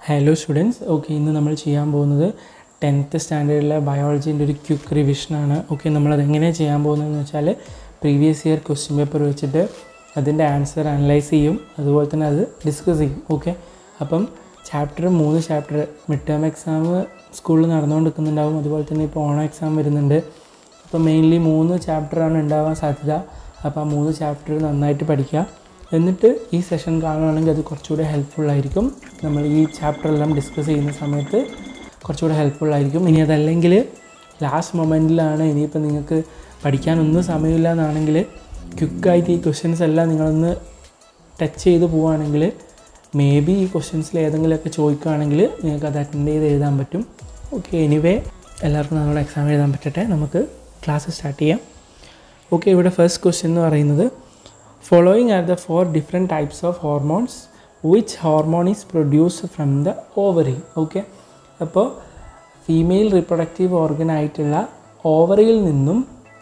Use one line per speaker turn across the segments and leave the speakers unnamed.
hello students okay ഇന്ന് നമ്മൾ ചെയ്യാൻ പോകുന്നത് ടെൻത്ത് സ്റ്റാൻഡേർഡിലെ ബയോളജീൻ്റെ ഒരു ക്വിക്ക് റിവിഷനാണ് ഓക്കെ നമ്മളത് എങ്ങനെയാണ് ചെയ്യാൻ പോകുന്നതെന്ന് വെച്ചാൽ പ്രീവിയസ് ഇയർ ക്വസ്റ്റ്യൻ പേപ്പർ വെച്ചിട്ട് അതിൻ്റെ ആൻസർ അനലൈസ് ചെയ്യും അതുപോലെ തന്നെ അത് ഡിസ്കസ് ചെയ്യും ഓക്കെ അപ്പം ചാപ്റ്റർ മൂന്ന് ചാപ്റ്റർ മിഡ് ടേം എക്സാം സ്കൂളിൽ നടന്നുകൊണ്ടിരിക്കുന്നുണ്ടാവും അതുപോലെ തന്നെ ഇപ്പോൾ ഓണം എക്സാം വരുന്നുണ്ട് അപ്പോൾ മെയിൻലി മൂന്ന് ചാപ്റ്ററാണ് ഉണ്ടാവാൻ സാധ്യത അപ്പോൾ ആ മൂന്ന് ചാപ്റ്റർ നന്നായിട്ട് പഠിക്കുക എന്നിട്ട് ഈ സെഷൻ കാണുകയാണെങ്കിൽ അത് കുറച്ചുകൂടെ ഹെൽപ്ഫുൾ ആയിരിക്കും നമ്മൾ ഈ ചാപ്റ്റർ എല്ലാം ഡിസ്കസ് ചെയ്യുന്ന സമയത്ത് കുറച്ചുകൂടെ ഹെൽപ്ഫുൾ ആയിരിക്കും ഇനി അതല്ലെങ്കിൽ ലാസ്റ്റ് മൊമെൻറ്റിലാണ് ഇനിയിപ്പോൾ നിങ്ങൾക്ക് പഠിക്കാനൊന്നും സമയമില്ല എന്നാണെങ്കിൽ ക്വിക്കായിട്ട് ഈ ക്വസ്റ്റ്യൻസ് എല്ലാം നിങ്ങളൊന്ന് ടച്ച് ചെയ്ത് പോവുകയാണെങ്കിൽ മേ ബി ഈ ക്വസ്റ്റ്യൻസിൽ ഏതെങ്കിലുമൊക്കെ ചോദിക്കുകയാണെങ്കിൽ നിങ്ങൾക്ക് അത് അറ്റൻഡ് ചെയ്ത് എഴുതാൻ പറ്റും ഓക്കെ എനിവേ എല്ലാവർക്കും നമ്മുടെ എക്സാം എഴുതാൻ പറ്റട്ടെ നമുക്ക് ക്ലാസ് സ്റ്റാർട്ട് ചെയ്യാം ഓക്കെ ഇവിടെ ഫസ്റ്റ് ക്വസ്റ്റ്യൻ എന്ന് പറയുന്നത് following are the four different types of hormones which hormone is produced from the ovary okay അപ്പോൾ ഫീമെയിൽ റിപ്രൊഡക്റ്റീവ് ഓർഗൻ ആയിട്ടുള്ള ഓവറിയിൽ നിന്നും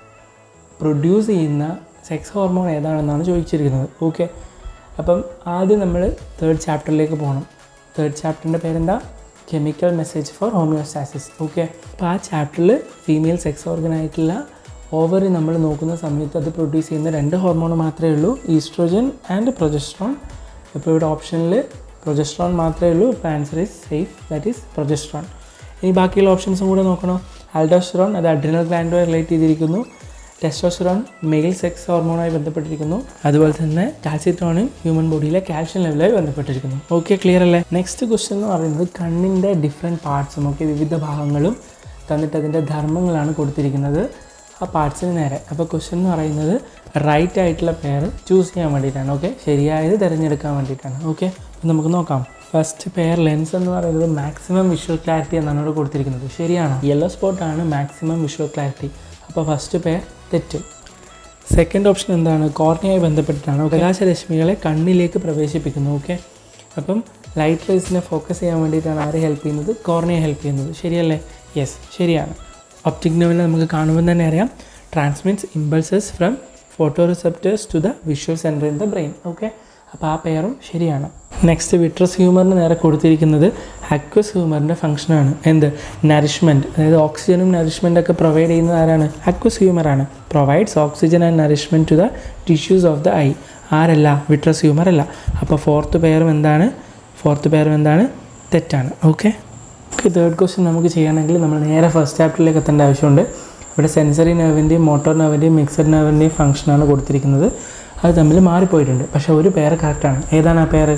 പ്രൊഡ്യൂസ് ചെയ്യുന്ന സെക്സ് ഹോർമോൺ ഏതാണെന്നാണ് ചോദിച്ചിരിക്കുന്നത് ഓക്കെ അപ്പം ആദ്യം നമ്മൾ തേർഡ് ചാപ്റ്ററിലേക്ക് പോകണം തേർഡ് ചാപ്റ്ററിൻ്റെ പേരെന്താ chemical message for homeostasis okay അപ്പോൾ ആ ചാപ്റ്ററിൽ ഫീമെയിൽ സെക്സ് ഓർഗൻ ആയിട്ടുള്ള ഓവറി നമ്മൾ നോക്കുന്ന സമയത്ത് അത് പ്രൊഡ്യൂസ് ചെയ്യുന്ന രണ്ട് ഹോർമോൺ മാത്രമേ ഉള്ളൂ ഈസ്ട്രോജൻ ആൻഡ് പ്രൊജസ്ട്രോൺ ഇപ്പോൾ ഇവിടെ ഓപ്ഷനിൽ പ്രൊജസ്ട്രോൺ മാത്രമേ ഉള്ളൂ ഇപ്പോൾ answer is safe that is progesterone ഇനി ബാക്കിയുള്ള ഓപ്ഷൻസും കൂടെ നോക്കണം ആൽഡോസ്ട്രോൺ അത് അഡ്രിനൽ ഗ്ലാൻഡുമായി റിലേറ്റ് ചെയ്തിരിക്കുന്നു ടെസ്റ്റോസ്റ്ററോൺ മെയിൽ സെക്സ് ഹോർമോണുമായി ബന്ധപ്പെട്ടിരിക്കുന്നു അതുപോലെ തന്നെ കാൽസിട്രോണും ഹ്യൂമൻ ബോഡിയിലെ കാൽഷ്യം ലെവലുമായി ബന്ധപ്പെട്ടിരിക്കുന്നു ഓക്കെ ക്ലിയർ അല്ലേ നെക്സ്റ്റ് ക്വസ്റ്റ്യൻ എന്ന് പറയുന്നത് കണ്ണിൻ്റെ ഡിഫറെൻറ്റ് പാർട്സും ഒക്കെ വിവിധ ഭാഗങ്ങളും തന്നിട്ട് അതിൻ്റെ ധർമ്മങ്ങളാണ് കൊടുത്തിരിക്കുന്നത് ആ പാർട്സിന് നേരെ അപ്പോൾ ക്വസ്റ്റ്യൻ എന്ന് പറയുന്നത് റൈറ്റ് ആയിട്ടുള്ള പെയർ ചൂസ് ചെയ്യാൻ വേണ്ടിയിട്ടാണ് ഓക്കെ ശരിയായത് തിരഞ്ഞെടുക്കാൻ വേണ്ടിയിട്ടാണ് ഓക്കെ അപ്പോൾ നമുക്ക് നോക്കാം ഫസ്റ്റ് പെയർ ലെൻസ് എന്ന് പറയുന്നത് മാക്സിമം വിഷ്വൽ ക്ലാരിറ്റി എന്നാണ് ഇവിടെ കൊടുത്തിരിക്കുന്നത് ശരിയാണോ യെല്ലോ സ്പോട്ടാണ് മാക്സിമം വിഷ്വൽ ക്ലാരിറ്റി അപ്പോൾ ഫസ്റ്റ് പെയർ തെറ്റ് സെക്കൻഡ് ഓപ്ഷൻ എന്താണ് കോർണിയായി ബന്ധപ്പെട്ടിട്ടാണ് പ്രകാശരശ്മികളെ കണ്ണിലേക്ക് പ്രവേശിപ്പിക്കുന്നു ഓക്കെ അപ്പം ലൈറ്റ് റേസിനെ ഫോക്കസ് ചെയ്യാൻ വേണ്ടിയിട്ടാണ് ആരെ ഹെൽപ്പ് ചെയ്യുന്നത് കോർണിയെ ഹെൽപ്പ് ചെയ്യുന്നത് ശരിയല്ലേ യെസ് ശരിയാണ് ഒപ്റ്റിക് നെവലിൽ നമുക്ക് കാണുമ്പോൾ തന്നെ അറിയാം transmits impulses from photo receptors to the visual centre in the brain okay അപ്പോൾ ആ പെയറും ശരിയാണ് നെക്സ്റ്റ് വിട്രസ് ഹ്യൂമറിന് നേരെ കൊടുത്തിരിക്കുന്നത് അക്വസ് ഹ്യൂമറിൻ്റെ ഫംഗ്ഷനാണ് എന്ത് നറിഷ്മെൻറ്റ് അതായത് ഓക്സിജനും നറിഷ്മെൻ്റ് ഒക്കെ പ്രൊവൈഡ് ചെയ്യുന്നത് ആരാണ് അക്വസ് ഹ്യൂമറാണ് provides oxygen and nourishment to the tissues of the eye ആരല്ല വിട്രസ് ഹ്യൂമർ അല്ല അപ്പോൾ ഫോർത്ത് പെയറും എന്താണ് ഫോർത്ത് പെയറും എന്താണ് തെറ്റാണ് ഓക്കെ ഓക്കെ തേർഡ് ക്വസ്റ്റ്യൻ നമുക്ക് ചെയ്യണമെങ്കിൽ നമ്മൾ നേരെ ഫസ്റ്റ് ചാപ്റ്ററിലേക്ക് എത്തേണ്ട ആവശ്യമുണ്ട് ഇവിടെ സെൻസറി നെർവിൻ്റെയും മോട്ടോർ നെർവിൻ്റെയും മിക്സഡ് നെർവിൻ്റെയും ഫംഗ്ഷനാണ് കൊടുത്തിരിക്കുന്നത് അത് തമ്മിൽ മാറിപ്പോയിട്ടുണ്ട് പക്ഷേ ഒരു പേര് കറക്റ്റാണ് ഏതാണ് ആ പേര്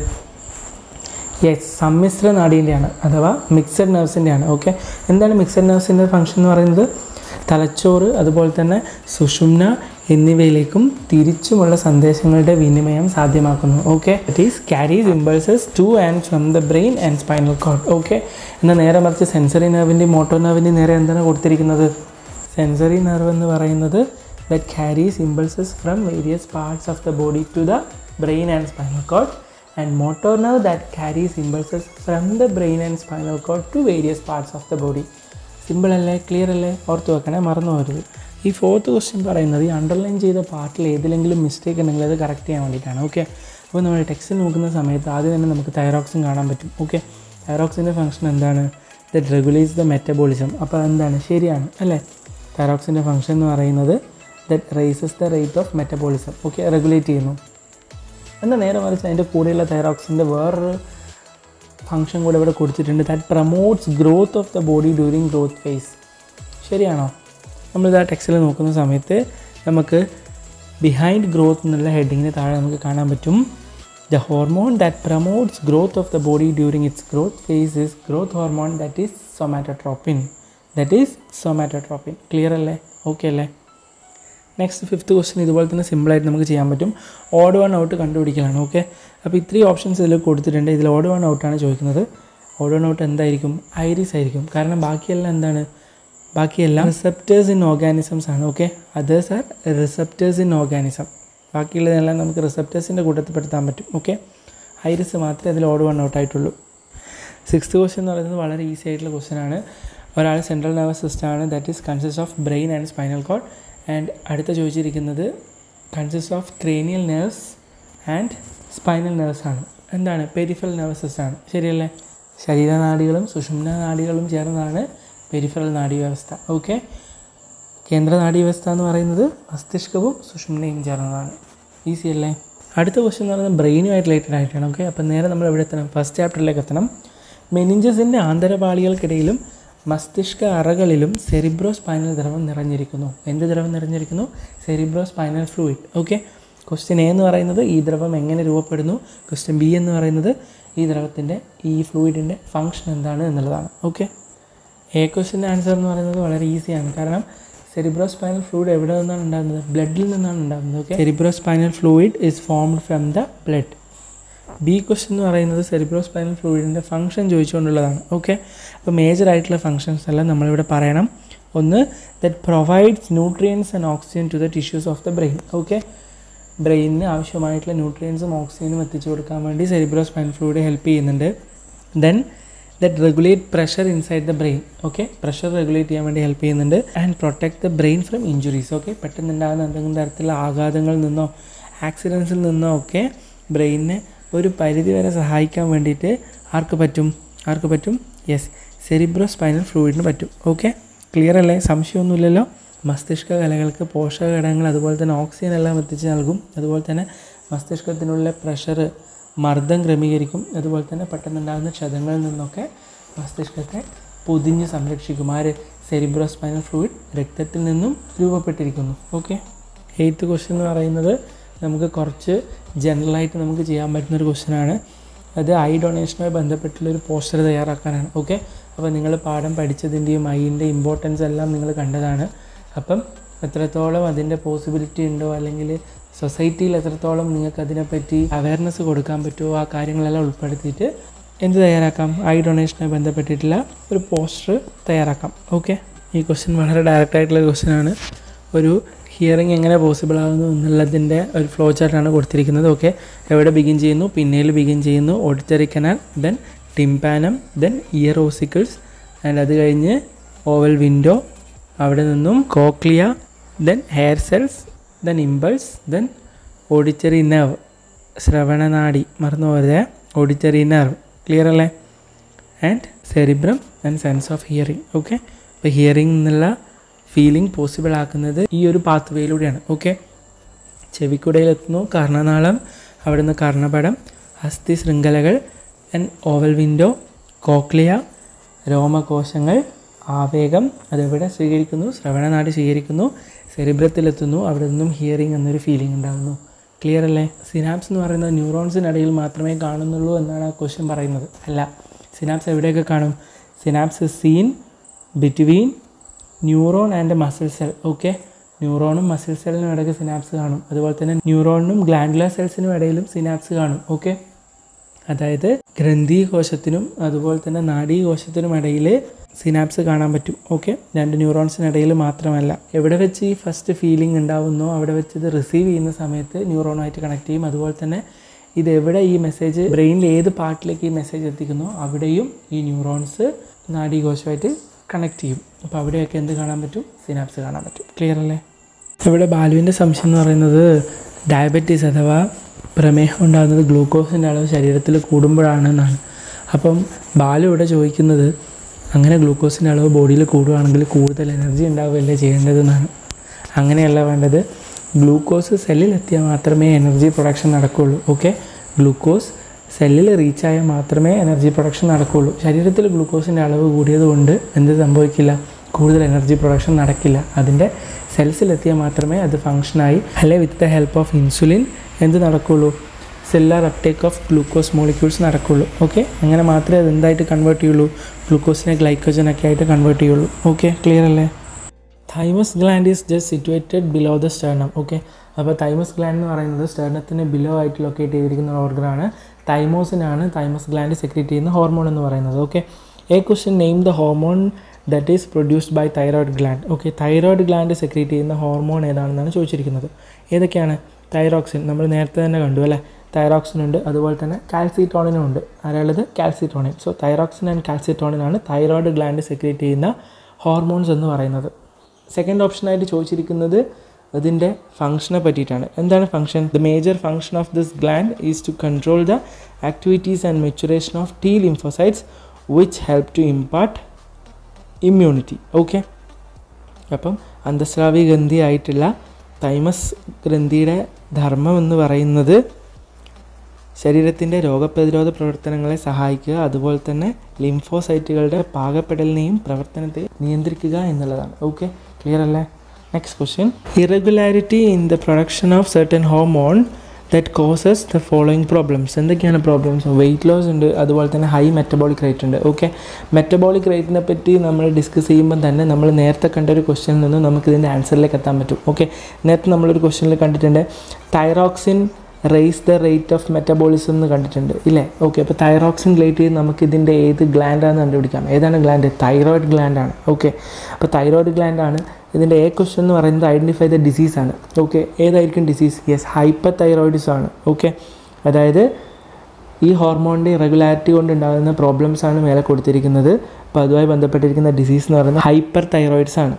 യെസ് സമ്മിശ്ര നാടീൻ്റെയാണ് അഥവാ മിക്സഡ് നെർവ്സിൻ്റെയാണ് ഓക്കെ എന്താണ് മിക്സഡ് നെർവ്സിൻ്റെ ഫംഗ്ഷൻ എന്ന് പറയുന്നത് തലച്ചോറ് അതുപോലെ തന്നെ സുഷുമ്ന എന്നിവയിലേക്കും തിരിച്ചുമുള്ള സന്ദേശങ്ങളുടെ വിനിമയം സാധ്യമാക്കുന്നു okay it is carries impulses to and from the brain and spinal cord okay എന്നാൽ നേരെ മറിച്ച് സെൻസറി നെർവിൻ്റെയും മോട്ടോർ നെർവിൻ്റെയും നേരെ എന്താണ് കൊടുത്തിരിക്കുന്നത് സെൻസറി നെർവ് എന്ന് പറയുന്നത് that carries impulses from various parts of the body to the brain and spinal cord and motor nerve that carries impulses from the brain and spinal cord to various parts of the body simple അല്ലേ clear അല്ലേ ഓർത്ത് വെക്കണേ മറന്നു പോകരുത് ഈ fourth question പറയുന്നത് ഈ underline ചെയ്ത പാർട്ടിൽ ഏതിലെങ്കിലും മിസ്റ്റേക്ക് ഉണ്ടെങ്കിൽ അത് കറക്റ്റ് ചെയ്യാൻ വേണ്ടിയിട്ടാണ് ഓക്കെ അപ്പോൾ നമ്മൾ ടെക്സ്റ്റ് നോക്കുന്ന സമയത്ത് ആദ്യം തന്നെ നമുക്ക് തൈറോക്സിൻ കാണാൻ പറ്റും ഓക്കെ തൈറോക്സിൻ്റെ ഫംഗ്ഷൻ എന്താണ് ദറ്റ് റെഗുലേറ്റ്സ് ദ മെറ്റബോളിസം അപ്പോൾ എന്താണ് ശരിയാണ് അല്ലേ തൈറോക്സിൻ്റെ ഫംഗ്ഷൻ എന്ന് പറയുന്നത് that raises the rate of metabolism okay regulate ചെയ്യുന്നു എന്നാൽ നേരെ മറിച്ച് അതിൻ്റെ കൂടെയുള്ള തൈറോക്സിൻ്റെ വേറൊരു ഫംഗ്ഷൻ കൂടെ ഇവിടെ കൊടുത്തിട്ടുണ്ട് that promotes growth of the body during growth phase ശരിയാണോ നമ്മളിത് ആ ടെക്സ്റ്റിൽ നോക്കുന്ന സമയത്ത് നമുക്ക് ബിഹൈൻഡ് ഗ്രോത്ത് എന്നുള്ള ഹെഡിങ്ങിന് താഴെ നമുക്ക് കാണാൻ പറ്റും the hormone that promotes growth of the body during its growth phase is growth hormone that is somatotropin that is somatotropin clear അല്ലേ ഓക്കെ അല്ലേ നെക്സ്റ്റ് ഫിഫ്ത്ത് ക്വസ്റ്റ്യൻ ഇതുപോലെ തന്നെ സിമ്പിളായിട്ട് നമുക്ക് ചെയ്യാൻ പറ്റും ഓഡ് വൺ ഔട്ട് കണ്ടുപിടിക്കലാണ് ഓക്കെ അപ്പോൾ ഇത്രയും ഓപ്ഷൻസ് ഇതിൽ കൊടുത്തിട്ടുണ്ട് ഇതിൽ ഓഡ് വൺ ഔട്ടാണ് ചോദിക്കുന്നത് ഓഡ് വൺ ഔട്ട് എന്തായിരിക്കും ഐറിസ് ആയിരിക്കും കാരണം ബാക്കിയെല്ലാം എന്താണ് ബാക്കിയെല്ലാം റിസപ്റ്റേഴ്സ് ഇൻ ഓർഗാനിസംസ് ആണ് okay others are receptors in organism ബാക്കിയുള്ളതെല്ലാം നമുക്ക് റിസപ്റ്റേഴ്സിൻ്റെ കൂട്ടത്തിൽ പെടുത്താൻ പറ്റും ഓക്കെ ഐറിസ് മാത്രമേ അതിൽ ഓഡ് വൺ ഔട്ട് ആയിട്ടുള്ളൂ സിക്സ്ത് ക്വസ്റ്റ്യൻ എന്ന് പറയുന്നത് വളരെ ഈസി ആയിട്ടുള്ള ക്വസ്റ്റ്യൻ ആണ് ഒരാൾ സെൻട്രൽ നെർവസ് സിസ്റ്റം ആണ് that is consist of brain and spinal cord and അടുത്ത ചോദിച്ചിരിക്കുന്നത് consist of cranial nerves and spinal nerves ആണ് എന്താണ് പെരിഫൽ നെർവസ് സിസ്റ്റം ആണ് ശരിയല്ലേ ശരീരനാഡികളും സുഷുമ്ന നാഡികളും ചേർന്നതാണ് പെരിഫറൽ നാഡീവ്യവസ്ഥ ഓക്കെ കേന്ദ്ര നാഡീവ്യവസ്ഥ എന്ന് പറയുന്നത് മസ്തിഷ്കവും സുഷുമ്നയും ചേർന്നതാണ് ഈസി അല്ലേ അടുത്ത ക്വസ്റ്റ്യൻ എന്ന് പറയുന്നത് ബ്രെയിനുമായിട്ട് റിലേറ്റഡ് ആയിട്ടാണ് ഓക്കെ അപ്പം നേരെ നമ്മൾ എവിടെ എത്തണം ഫസ്റ്റ് ചാപ്റ്ററിലേക്ക് എത്തണം മെനിഞ്ചസിൻ്റെ ആന്തരപാളികൾക്കിടയിലും മസ്തിഷ്ക അറകളിലും സെറിബ്രോ സ്പൈനൽ ദ്രവം നിറഞ്ഞിരിക്കുന്നു എന്ത് ദ്രവം നിറഞ്ഞിരിക്കുന്നു cerebrospinal fluid okay question A എന്ന് പറയുന്നത് ഈ ദ്രവം എങ്ങനെ രൂപപ്പെടുന്നു ക്വസ്റ്റ്യൻ ബി എന്ന് പറയുന്നത് ഈ ദ്രവത്തിൻ്റെ ഈ ഫ്ലൂയിഡിൻ്റെ ഫങ്ഷൻ എന്താണ് എന്നുള്ളതാണ് ഓക്കെ എ ക്വസ്റ്റിൻ്റെ ആൻസർ എന്ന് പറയുന്നത് വളരെ ഈസിയാണ് കാരണം സെറിബ്രോ സ്പൈനൽ ഫ്ലൂയിഡ് എവിടെ നിന്നാണ് ഉണ്ടാകുന്നത് ബ്ലഡിൽ നിന്നാണ് ഉണ്ടാകുന്നത് okay cerebrospinal fluid is formed from the blood B question എന്ന് പറയുന്നത് സെറിബ്രോ സ്പൈനൽ ഫ്ലൂയിഡിൻ്റെ ഫംഗ്ഷൻ ചോദിച്ചുകൊണ്ടുള്ളതാണ് ഓക്കെ അപ്പോൾ മേജർ ആയിട്ടുള്ള ഫംഗ്ഷൻസ് എല്ലാം നമ്മളിവിടെ പറയണം ഒന്ന് that provides nutrients and oxygen to the tissues of the brain okay ബ്രെയിനിന് ആവശ്യമായിട്ടുള്ള ന്യൂട്രിയൻസും ഓക്സിജനും എത്തിച്ചു കൊടുക്കാൻ വേണ്ടി സെറിബ്രോ സ്പൈനൽ ഫ്ലൂയിഡ് ഹെൽപ്പ് ചെയ്യുന്നുണ്ട് then that regulate pressure inside the brain okay pressure regulate ചെയ്യാൻ വേണ്ടി ഹെൽപ്പ് ചെയ്യുന്നുണ്ട് and protect the brain from injuries okay പെട്ടെന്നുണ്ടാകുന്ന എന്തെങ്കിലും തരത്തിലുള്ള ആഘാതങ്ങളിൽ നിന്നോ ആക്സിഡൻസിൽ നിന്നോ ഒക്കെ ബ്രെയിനിനെ ഒരു പരിധി വരെ സഹായിക്കാൻ വേണ്ടിയിട്ട് ആർക്ക് പറ്റും ആർക്ക് പറ്റും യെസ് സെറിബ്രോ സ്പൈനൽ ഫ്ലൂയിഡിന് പറ്റും ഓക്കെ ക്ലിയർ അല്ലേ സംശയമൊന്നുമില്ലല്ലോ മസ്തിഷ്ക കലകൾക്ക് പോഷക ഘടകങ്ങൾ അതുപോലെ തന്നെ ഓക്സിജൻ എല്ലാം എത്തിച്ച് നൽകും അതുപോലെ തന്നെ മസ്തിഷ്കത്തിനുള്ള പ്രഷർ മർദ്ദം ക്രമീകരിക്കും അതുപോലെ തന്നെ പെട്ടെന്നുണ്ടാകുന്ന ക്ഷതങ്ങളിൽ നിന്നൊക്കെ മസ്തിഷ്കത്തെ പൊതിഞ്ഞ് സംരക്ഷിക്കും ആര് സെറിബ്രോ സ്പൈനൽ ഫ്ലൂയിഡ് രക്തത്തിൽ നിന്നും രൂപപ്പെട്ടിരിക്കുന്നു ഓക്കെ എയ്ത്ത് ക്വസ്റ്റ്യൻ എന്ന് പറയുന്നത് നമുക്ക് കുറച്ച് ജനറലായിട്ട് നമുക്ക് ചെയ്യാൻ പറ്റുന്ന ഒരു ക്വസ്റ്റ്യനാണ് അത് ഐ ഡൊണേഷനുമായി ബന്ധപ്പെട്ടുള്ള ഒരു പോസ്റ്റർ തയ്യാറാക്കാനാണ് ഓക്കെ അപ്പോൾ നിങ്ങൾ പാഠം പഠിച്ചതിൻ്റെയും ഐൻ്റെ ഇമ്പോർട്ടൻസ് എല്ലാം നിങ്ങൾ കണ്ടതാണ് അപ്പം എത്രത്തോളം അതിൻ്റെ പോസിബിലിറ്റി ഉണ്ടോ അല്ലെങ്കിൽ സൊസൈറ്റിയിൽ എത്രത്തോളം നിങ്ങൾക്ക് അതിനെപ്പറ്റി അവയർനെസ് കൊടുക്കാൻ പറ്റുമോ ആ കാര്യങ്ങളെല്ലാം ഉൾപ്പെടുത്തിയിട്ട് എന്ത് തയ്യാറാക്കാം ഐ ഡൊണേഷനുമായി ബന്ധപ്പെട്ടിട്ടുള്ള ഒരു പോസ്റ്റർ തയ്യാറാക്കാം ഓക്കെ ഈ ക്വസ്റ്റ്യൻ വളരെ ഡയറക്റ്റ് ആയിട്ടുള്ള ക്വസ്റ്റ്യൻ ആണ് ഒരു ഹിയറിംഗ് എങ്ങനെ പോസിബിൾ ആകുന്നു എന്നുള്ളതിൻ്റെ ഒരു ഫ്ലോ ചാർട്ടാണ് കൊടുത്തിരിക്കുന്നത് ഓക്കെ എവിടെ ബിഗിൻ ചെയ്യുന്നു പിന്നേൽ ബിഗിൻ ചെയ്യുന്നു auditory canal then tympanum then ear ossicles and അത് കഴിഞ്ഞ് ഓവൽ വിൻഡോ അവിടെ നിന്നും cochlea then hair cells then impulse then auditory nerve ശ്രവണനാഡി മറന്നു പോരുതേ ഓഡിറ്ററി നെർവ് ക്ലിയർ അല്ലേ and cerebrum and sense of hearing okay അപ്പോൾ ഹിയറിംഗ് എന്നുള്ള ഫീലിംഗ് പോസിബിൾ ആക്കുന്നത് ഈ ഒരു പാത്ത് വേയിലൂടെയാണ് ഓക്കെ ചെവിക്കുടയിലെത്തുന്നു കർണനാളം അവിടുന്ന് കർണപടം അസ്ഥി ശൃംഖലകൾ ആൻഡ് ഓവൽ വിൻഡോ കോക്ലിയ രോമകോശങ്ങൾ ആവേഗം അതെവിടെ സ്വീകരിക്കുന്നു ശ്രവണനാടി സ്വീകരിക്കുന്നു സെറിബ്രത്തിലെത്തുന്നു അവിടെ നിന്നും ഹിയറിംഗ് എന്നൊരു ഫീലിംഗ് ഉണ്ടാകുന്നു ക്ലിയർ അല്ലേ സിനാപ്സ് എന്ന് പറയുന്നത് ന്യൂറോൺസിനിടയിൽ മാത്രമേ കാണുന്നുള്ളൂ എന്നാണ് ആ ക്വസ്റ്റ്യൻ പറയുന്നത് അല്ല സിനാപ്സ് എവിടെയൊക്കെ കാണും synapse seen between neuron and muscle cell okay ന്യൂറോണും മസിൽ സെല്ലിനും ഇടയ്ക്ക് സിനാപ്സ് കാണും അതുപോലെ തന്നെ ന്യൂറോണിനും ഗ്ലാൻഡുലർ സെൽസിനും ഇടയിലും സിനാപ്സ് കാണും ഓക്കെ അതായത് ഗ്രന്ഥികോശത്തിനും അതുപോലെ തന്നെ നാഡീകോശത്തിനും ഇടയിൽ സിനാപ്സ് കാണാൻ പറ്റും ഓക്കെ രണ്ട് ന്യൂറോൺസിനിടയിൽ മാത്രമല്ല എവിടെ വെച്ച് ഈ ഫസ്റ്റ് ഫീലിംഗ് ഉണ്ടാവുന്നോ അവിടെ വെച്ച് ഇത് റിസീവ് ചെയ്യുന്ന സമയത്ത് ന്യൂറോണുമായിട്ട് കണക്ട് ചെയ്യും അതുപോലെ തന്നെ ഇത് എവിടെ ഈ മെസ്സേജ് ബ്രെയിനിൽ ഏത് പാർട്ടിലേക്ക് ഈ മെസ്സേജ് എത്തിക്കുന്നോ അവിടെയും ഈ ന്യൂറോൺസ് നാഡീകോശമായിട്ട് കണക്ട് ചെയ്യും അപ്പോൾ അവിടെയൊക്കെ എന്ത് കാണാൻ പറ്റും സിനാപ്സ് കാണാൻ പറ്റും ക്ലിയർ അല്ലേ ഇവിടെ ബാലുവിൻ്റെ സംശയം എന്ന് പറയുന്നത് ഡയബറ്റീസ് അഥവാ പ്രമേഹം ഉണ്ടാകുന്നത് ഗ്ലൂക്കോസിൻ്റെ അളവ് ശരീരത്തിൽ കൂടുമ്പോഴാണ് എന്നാണ് അപ്പം ബാലു ഇവിടെ ചോദിക്കുന്നത് അങ്ങനെ ഗ്ലൂക്കോസിൻ്റെ അളവ് ബോഡിയിൽ കൂടുകയാണെങ്കിൽ കൂടുതൽ എനർജി ഉണ്ടാവുകയല്ലേ ചെയ്യേണ്ടതെന്നാണ് അങ്ങനെയല്ല വേണ്ടത് ഗ്ലൂക്കോസ് സെല്ലിൽ എത്തിയാൽ മാത്രമേ എനർജി പ്രൊഡക്ഷൻ നടക്കുകയുള്ളൂ ഓക്കെ ഗ്ലൂക്കോസ് സെല്ലിൽ റീച്ചായാൽ മാത്രമേ എനർജി പ്രൊഡക്ഷൻ നടക്കുകയുള്ളൂ ശരീരത്തിൽ ഗ്ലൂക്കോസിൻ്റെ അളവ് കൂടിയതുകൊണ്ട് എന്ത് സംഭവിക്കില്ല കൂടുതൽ എനർജി പ്രൊഡക്ഷൻ നടക്കില്ല അതിൻ്റെ സെൽസിലെത്തിയാൽ മാത്രമേ അത് ഫങ്ഷനായി അല്ലെ with the help of insulin എന്ത് നടക്കുകയുള്ളൂ cellular uptake of glucose molecules നടക്കുകയുള്ളൂ ഓക്കെ അങ്ങനെ മാത്രമേ അത് എന്തായിട്ട് കൺവേർട്ട് ചെയ്യുള്ളൂ ഗ്ലൂക്കോസിനെ ഗ്ലൈക്കോജനൊക്കെ ആയിട്ട് കൺവേർട്ട് ചെയ്യുള്ളൂ ഓക്കെ ക്ലിയർ അല്ലേ thymus gland is just situated below the sternum okay അപ്പോൾ തൈമസ് ഗ്ലാൻഡ് എന്ന് പറയുന്നത് സ്റ്റേർണത്തിന് ബിലോ ആയിട്ട് ലൊക്കേറ്റ് ചെയ്തിരിക്കുന്ന ഒരു ഓർഗനാണ് തൈമോസിനാണ് തൈമസ് ഗ്ലാൻഡ് സെക്രേറ്റ് ചെയ്യുന്ന ഹോർമോൺ എന്ന് പറയുന്നത് okay A question name the hormone that is produced by thyroid gland okay thyroid gland secrete ചെയ്യുന്ന ഹോർമോൺ ഏതാണെന്നാണ് ചോദിച്ചിരിക്കുന്നത് ഏതൊക്കെയാണ് തൈറോക്സിൻ നമ്മൾ നേരത്തെ തന്നെ കണ്ടു അല്ലേ തൈറോക്സിൻ ഉണ്ട് അതുപോലെ തന്നെ കാൽസിറ്റോണിനും ഉണ്ട് ആരാളുള്ളത് calcitonin so thyroxine and calcitonin ആണ് തൈറോയ്ഡ് ഗ്ലാൻഡ് സെക്രേറ്റ് ചെയ്യുന്ന ഹോർമോൺസ് എന്ന് പറയുന്നത് സെക്കൻഡ് ഓപ്ഷനായിട്ട് ചോദിച്ചിരിക്കുന്നത് അതിൻ്റെ ഫങ്ഷനെ പറ്റിയിട്ടാണ് എന്താണ് function the major function of this gland is to control the activities and maturation of T lymphocytes which help to impart immunity okay അപ്പം അന്തസ്രാവി ഗ്രന്ഥി ആയിട്ടുള്ള തൈമസ് ഗ്രന്ഥിയുടെ ധർമ്മം എന്ന് പറയുന്നത് ശരീരത്തിൻ്റെ രോഗപ്രതിരോധ പ്രവർത്തനങ്ങളെ സഹായിക്കുക അതുപോലെ തന്നെ ലിംഫോസൈറ്റുകളുടെ പാകപ്പെടലിനെയും പ്രവർത്തനത്തെ നിയന്ത്രിക്കുക എന്നുള്ളതാണ് ഓക്കെ ക്ലിയർ അല്ലേ next question irregularity in the production of certain hormone that causes the following problems എന്തൊക്കെയാണ് പ്രോബ്ലംസ് വെയിറ്റ് ലോസ് ഉണ്ട് അതുപോലെ തന്നെ ഹൈ മെറ്റബോളിക് റേറ്റ് ഉണ്ട് ഓക്കെ മെറ്റബോളിക് റേറ്റിനെ പറ്റി നമ്മൾ ഡിസ്കസ് ചെയ്യുമ്പോൾ തന്നെ നമ്മൾ നേരത്തെ കണ്ട ഒരു ക്വസ്റ്റ്യനിൽ നിന്ന് നമുക്ക് ഇതിൻ്റെ ആൻസറിലേക്ക് എത്താൻ പറ്റും ഓക്കെ നേരത്തെ നമ്മളൊരു ക്വസ്റ്റ്യനിൽ കണ്ടിട്ടുണ്ട് thyroxine raises the rate of metabolism എന്ന് കണ്ടിട്ടുണ്ട് ഇല്ലേ ഓക്കെ അപ്പോൾ തൈറോക്സിൻ റിലേറ്റ് ചെയ്ത് നമുക്ക് ഇതിൻ്റെ ഏത് ഗ്ലാൻഡാണെന്ന് കണ്ടുപിടിക്കാം ഏതാണ് ഗ്ലാൻഡ് തൈറോയിഡ് ഗ്ലാൻഡാണ് ഓക്കെ അപ്പോൾ തൈറോയിഡ് ഗ്ലാൻഡാണ് ഇതിൻ്റെ എ ക്വസ്റ്റ്യൻ എന്ന് പറയുന്നത് ഐഡൻറ്റിഫൈ ദ ഡിസീസാണ് ഓക്കെ ഏതായിരിക്കും ഡിസീസ് യെസ് ഹൈപ്പർ തൈറോയിഡിസം ആണ് ഓക്കെ അതായത് ഈ ഹോർമോണിൻ്റെ ഇറഗുലാരിറ്റി കൊണ്ട് ഉണ്ടാകുന്ന പ്രോബ്ലംസ് ആണ് മേലെ കൊടുത്തിരിക്കുന്നത് അപ്പോൾ അതുമായി ബന്ധപ്പെട്ടിരിക്കുന്ന ഡിസീസ് എന്ന് പറയുന്നത് ഹൈപ്പർ തൈറോയിഡ്സ് ആണ്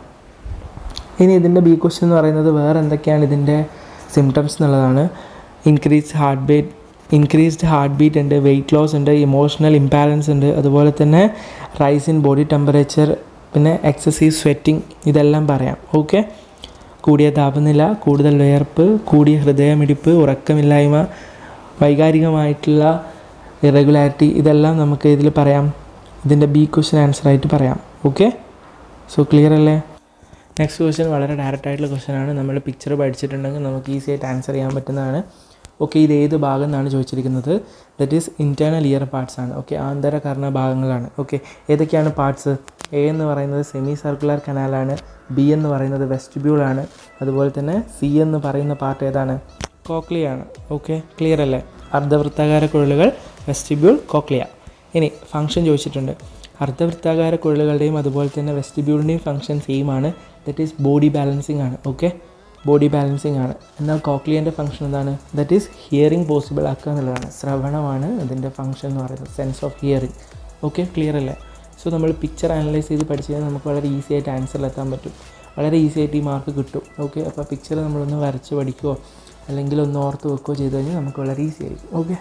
ഇനി ഇതിൻ്റെ ബി ക്വസ്റ്റ്യൻ എന്ന് പറയുന്നത് വേറെ എന്തൊക്കെയാണ് ഇതിൻ്റെ സിംറ്റംസ് എന്നുള്ളതാണ് increased heart beat increased heart beat ഉണ്ട് വെയിറ്റ് ലോസ് ഉണ്ട് ഇമോഷണൽ ഇംബാലൻസ് ഉണ്ട് അതുപോലെ തന്നെ റൈസ് ഇൻ ബോഡി ടെമ്പറേച്ചർ പിന്നെ എക്സസീവ് സ്വെറ്റിംഗ് ഇതെല്ലാം പറയാം ഓക്കെ കൂടിയ താപനില കൂടുതൽ വിയർപ്പ് കൂടിയ ഹൃദയമിടിപ്പ് ഉറക്കമില്ലായ്മ വൈകാരികമായിട്ടുള്ള ഇറഗുലാരിറ്റി ഇതെല്ലാം നമുക്ക് ഇതിൽ പറയാം ഇതിൻ്റെ ബി ക്വസ്റ്റ്യൻ ആൻസർ ആയിട്ട് പറയാം ഓക്കെ സോ ക്ലിയർ അല്ലേ നെക്സ്റ്റ് ക്വസ്റ്റ്യൻ വളരെ ഡയറക്റ്റ് ആയിട്ടുള്ള ക്വസ്റ്റ്യൻ ആണ് നമ്മൾ പിക്ചർ പഠിച്ചിട്ടുണ്ടെങ്കിൽ നമുക്ക് ഈസി ആയിട്ട് ആൻസർ ചെയ്യാൻ പറ്റുന്നതാണ് ഓക്കെ ഇത് ഏത് ഭാഗം എന്നാണ് ചോദിച്ചിരിക്കുന്നത് that is internal ear parts ആണ് ഓക്കെ ആന്തര കർണ ഭാഗങ്ങളാണ് ഓക്കെ ഏതൊക്കെയാണ് പാർട്സ് എ എന്ന് പറയുന്നത് സെമി സർക്കുലർ കനാലാണ് ബി എന്ന് പറയുന്നത് വെസ്റ്റിബ്യൂളാണ് അതുപോലെ തന്നെ സി എന്ന് പറയുന്ന പാർട്ട് ഏതാണ് കോക്ലിയാണ് ഓക്കെ ക്ലിയർ അല്ലേ അർദ്ധവൃത്താകാര കുഴലുകൾ വെസ്റ്റിബ്യൂൾ കോക്ലിയ ഇനി ഫംഗ്ഷൻ ചോദിച്ചിട്ടുണ്ട് അർദ്ധവൃത്താകാര കുഴലുകളുടെയും അതുപോലെ തന്നെ വെസ്റ്റിബ്യൂളിൻ്റെയും ഫംഗ്ഷൻ സെയിം ആണ് ദറ്റ് ഈസ് ബോഡി ബാലൻസിങ് ആണ് ഓക്കെ ബോഡി ബാലൻസിങ് ആണ് എന്നാൽ കോക്ലിയൻ്റെ ഫംഗ്ഷൻ എന്താണ് ദറ്റ് ഈസ് ഹിയറിംഗ് പോസിബിൾ ആക്കുക എന്നുള്ളതാണ് ശ്രവണമാണ് അതിൻ്റെ ഫംഗ്ഷൻ എന്ന് പറയുന്നത് sense of hearing okay clear അല്ലേ സോ നമ്മൾ പിക്ചർ അനലൈസ് ചെയ്ത് പഠിച്ചു കഴിഞ്ഞാൽ നമുക്ക് വളരെ ഈസി ആയിട്ട് ആൻസറിലെത്താൻ പറ്റും വളരെ ഈസി ആയിട്ട് ഈ മാർക്ക് കിട്ടും ഓക്കെ അപ്പോൾ പിക്ചർ നമ്മളൊന്ന് വരച്ച് പഠിക്കുകയോ അല്ലെങ്കിൽ ഒന്ന് ഓർത്ത് വെക്കുകയോ ചെയ്ത് കഴിഞ്ഞാൽ നമുക്ക് വളരെ ഈസി ആയിരിക്കും ഓക്കെ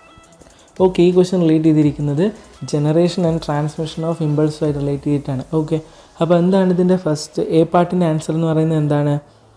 ഓക്കെ ഈ ക്വസ്റ്റ്യൻ റിലേറ്റ് ചെയ്തിരിക്കുന്നത് ജനറേഷൻ ആൻഡ് ട്രാൻസ്മിഷൻ ഓഫ് ഇമ്പൾസുമായിട്ട് റിലേറ്റ് ചെയ്തിട്ടാണ് ഓക്കെ അപ്പോൾ എന്താണ് ഇതിൻ്റെ ഫസ്റ്റ് എ പാർട്ടിൻ്റെ ആൻസർ എന്ന് പറയുന്നത് എന്താണ്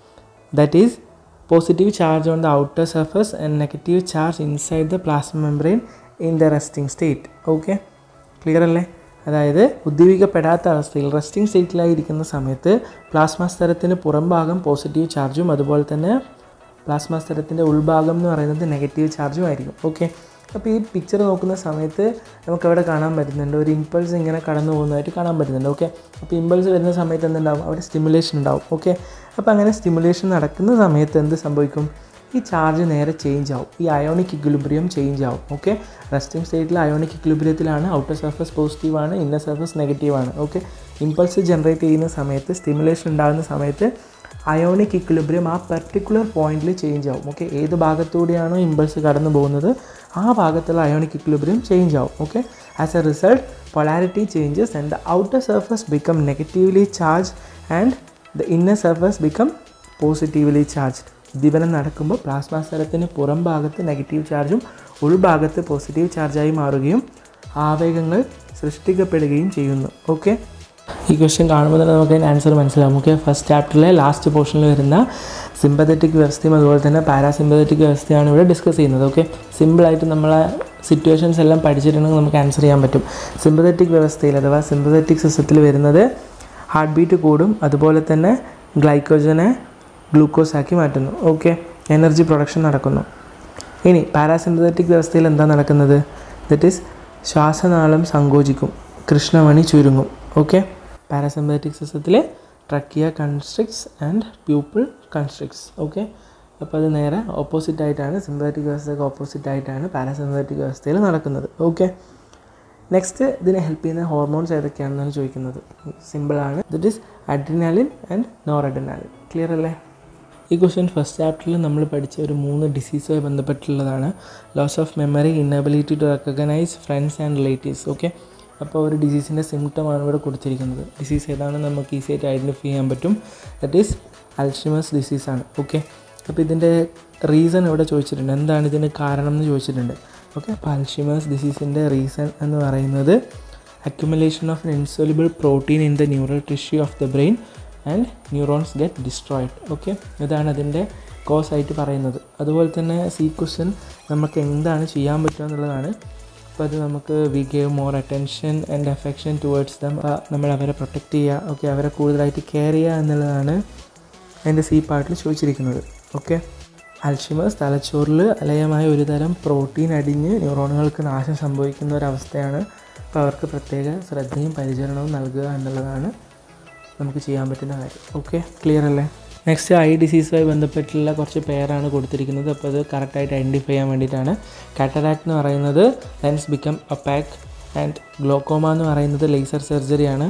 that is positive charge on the outer surface and negative charge inside the plasma membrane in the resting state okay clear അല്ലേ അതായത് ഉദ്ദീപിക്കപ്പെടാത്ത അവസ്ഥയിൽ റെസ്റ്റിംഗ് സ്റ്റേറ്റിലായിരിക്കുന്ന സമയത്ത് പ്ലാസ്മ സ്തരത്തിന് പുറം ഭാഗം പോസിറ്റീവ് ചാർജും അതുപോലെ തന്നെ പ്ലാസ്മ സ്തരത്തിൻ്റെ ഉൾഭാഗം എന്ന് പറയുന്നത് നെഗറ്റീവ് ചാർജും ആയിരിക്കും ഓക്കെ അപ്പോൾ ഈ പിക്ചർ നോക്കുന്ന സമയത്ത് നമുക്ക് അവിടെ കാണാൻ പറ്റുന്നുണ്ട് ഒരു ഇമ്പൾസ് ഇങ്ങനെ കടന്നു പോകുന്നതായിട്ട് കാണാൻ പറ്റുന്നുണ്ട് ഓക്കെ അപ്പോൾ ഇമ്പൾസ് വരുന്ന സമയത്ത് എന്തുണ്ടാവും അവിടെ സ്റ്റിമുലേഷൻ ഉണ്ടാവും ഓക്കെ അപ്പോൾ അങ്ങനെ സ്റ്റിമുലേഷൻ നടക്കുന്ന സമയത്ത് എന്ത് സംഭവിക്കും ഈ ചാർജ് നേരെ ചേഞ്ച് ആവും ഈ അയോണിക് ഇക്വിലിബ്രിയം ചേഞ്ച് ആവും ഓക്കെ റെസ്റ്റിംഗ് സ്റ്റേറ്റിൽ അയോണിക് ഇക്വിലിബ്രിയത്തിലാണ് ഔട്ടർ സർഫസ് പോസിറ്റീവ് ആണ് ഇന്നർ സർഫസ് നെഗറ്റീവ് ആണ് ഓക്കെ ഇമ്പൾസ് ജനറേറ്റ് ചെയ്യുന്ന സമയത്ത് സ്റ്റിമുലേഷൻ ഉണ്ടാകുന്ന സമയത്ത് അയോണിക് ഇക്വിലിബ്രിയം ആ പെർട്ടിക്കുലർ പോയിന്റിൽ ചേഞ്ച് ആവും ഓക്കെ ഏത് ഭാഗത്തൂടെയാണോ ഇമ്പൾസ് കടന്നു പോകുന്നത് ആ ഭാഗത്തുള്ള അയോണിക് ഇക്വിലിബ്രിയം ചേഞ്ച് ആവും okay as a result polarity changes and the outer surface become negatively charge and the inner surface become positively charged ഉദ്ദീപനം നടക്കുമ്പോൾ പ്ലാസ്മ സ്ഥലത്തിന് പുറം ഭാഗത്ത് നെഗറ്റീവ് ചാർജും ഉൾഭാഗത്ത് പോസിറ്റീവ് ചാർജായി മാറുകയും ആവേഗങ്ങൾ സൃഷ്ടിക്കപ്പെടുകയും ചെയ്യുന്നു ഓക്കെ ഈ ക്വസ്റ്റ്യൻ കാണുമ്പോൾ തന്നെ നമുക്ക് അതിൻ്റെ ആൻസർ മനസ്സിലാവും ഓക്കെ ഫസ്റ്റ് ചാപ്റ്ററിലെ ലാസ്റ്റ് പോർഷനിൽ വരുന്ന സിമ്പതറ്റിക് വ്യവസ്ഥയും അതുപോലെ തന്നെ പാരാസിമ്പതറ്റിക് വ്യവസ്ഥയാണ് ഇവിടെ ഡിസ്കസ് ചെയ്യുന്നത് ഓക്കെ സിമ്പിളായിട്ട് നമ്മളെ സിറ്റുവേഷൻസ് എല്ലാം പഠിച്ചിട്ടുണ്ടെങ്കിൽ നമുക്ക് ആൻസർ ചെയ്യാൻ പറ്റും സിമ്പതറ്റിക് വ്യവസ്ഥയിൽ അഥവാ സിമ്പതറ്റിക് സിസ്റ്റത്തിൽ വരുന്നത് ഹാർട്ട് ബീറ്റ് കൂടും അതുപോലെ തന്നെ ഗ്ലൈക്കോജനെ ഗ്ലൂക്കോസ് ആക്കി മാറ്റുന്നു ഓക്കെ എനർജി പ്രൊഡക്ഷൻ നടക്കുന്നു ഇനി പാരാസിമ്പതറ്റിക് വ്യവസ്ഥയിൽ എന്താ നടക്കുന്നത് ദറ്റ് ഈസ് ശ്വാസനാളം സങ്കോചിക്കും കൃഷ്ണമണി ചുരുങ്ങും ഓക്കെ പാരാസിമ്പതറ്റിക് സിസ്റ്റത്തിൽ trachea constricts and pupil constricts okay അപ്പോൾ അത് നേരെ ഓപ്പോസിറ്റ് ആയിട്ടാണ് സിമ്പതറ്റിക് വ്യവസ്ഥയ്ക്ക് ഓപ്പോസിറ്റ് ആയിട്ടാണ് പാരാസിമ്പതറ്റിക് വ്യവസ്ഥയിൽ നടക്കുന്നത് ഓക്കെ നെക്സ്റ്റ് ഇതിനെ ഹെൽപ്പ് ചെയ്യുന്ന ഹോർമോൺസ് ഏതൊക്കെയാണെന്നാണ് ചോദിക്കുന്നത് സിമ്പിളാണ് that is adrenaline and noradrenaline clear അല്ലേ ഈ ക്വസ്റ്റ്യൻ ഫസ്റ്റ് ചാപ്റ്ററിൽ നമ്മൾ പഠിച്ച ഒരു മൂന്ന് ഡിസീസുമായി ബന്ധപ്പെട്ടുള്ളതാണ് loss of memory inability to recognise friends and relatives okay അപ്പോൾ ഒരു ഡിസീസിൻ്റെ സിംറ്റമാണ് ഇവിടെ കൊടുത്തിരിക്കുന്നത് ഡിസീസ് ഏതാണെന്ന് നമുക്ക് ഈസി ആയിട്ട് ഐഡൻറ്റിഫൈ ചെയ്യാൻ പറ്റും ദറ്റ് ഈസ് അൽഷിമസ് ഡിസീസാണ് ഓക്കെ അപ്പോൾ ഇതിൻ്റെ റീസൺ ഇവിടെ ചോദിച്ചിട്ടുണ്ട് എന്താണ് ഇതിന് കാരണം എന്ന് ചോദിച്ചിട്ടുണ്ട് ഓക്കെ അപ്പോൾ അൽഷിമേഴ്സ് ഡിസീസിൻ്റെ റീസൺ എന്ന് പറയുന്നത് accumulation of an insoluble protein in the neural tissue of the brain and neurons get destroyed okay ഇതാണ് അതിൻ്റെ കോസ് ആയിട്ട് പറയുന്നത് അതുപോലെ തന്നെ സീ ക്വസ്റ്റ്യൻ നമുക്ക് എന്താണ് ചെയ്യാൻ പറ്റുക എന്നുള്ളതാണ് അപ്പോൾ അത് നമുക്ക് we gave more attention and affection towards them നമ്മൾ അവരെ പ്രൊട്ടക്റ്റ് ചെയ്യുക ഓക്കെ അവരെ കൂടുതലായിട്ട് കെയർ ചെയ്യുക എന്നുള്ളതാണ് എൻ്റെ സി പാർട്ടിൽ ചോദിച്ചിരിക്കുന്നത് ഓക്കെ അൽഷിമേഴ്സ് തലച്ചോറിൽ അലയമായ ഒരു തരം പ്രോട്ടീൻ അടിഞ്ഞ് ന്യൂറോണുകൾക്ക് നാശം സംഭവിക്കുന്ന ഒരവസ്ഥയാണ് അപ്പോൾ അവർക്ക് പ്രത്യേക ശ്രദ്ധയും പരിചരണവും നൽകുക എന്നുള്ളതാണ് നമുക്ക് ചെയ്യാൻ പറ്റുന്ന കാര്യം ഓക്കെ ക്ലിയർ അല്ലേ നെക്സ്റ്റ് ഐ ഡിസീസുമായി ബന്ധപ്പെട്ടുള്ള കുറച്ച് പേരാണ് കൊടുത്തിരിക്കുന്നത് അപ്പോൾ അത് കറക്റ്റായിട്ട് ഐഡൻറ്റിഫൈ ചെയ്യാൻ വേണ്ടിയിട്ടാണ് കാറ്ററാക്ട് എന്ന് പറയുന്നത് lens become opaque and glaucoma എന്ന് പറയുന്നത് ലേസർ സർജറിയാണ്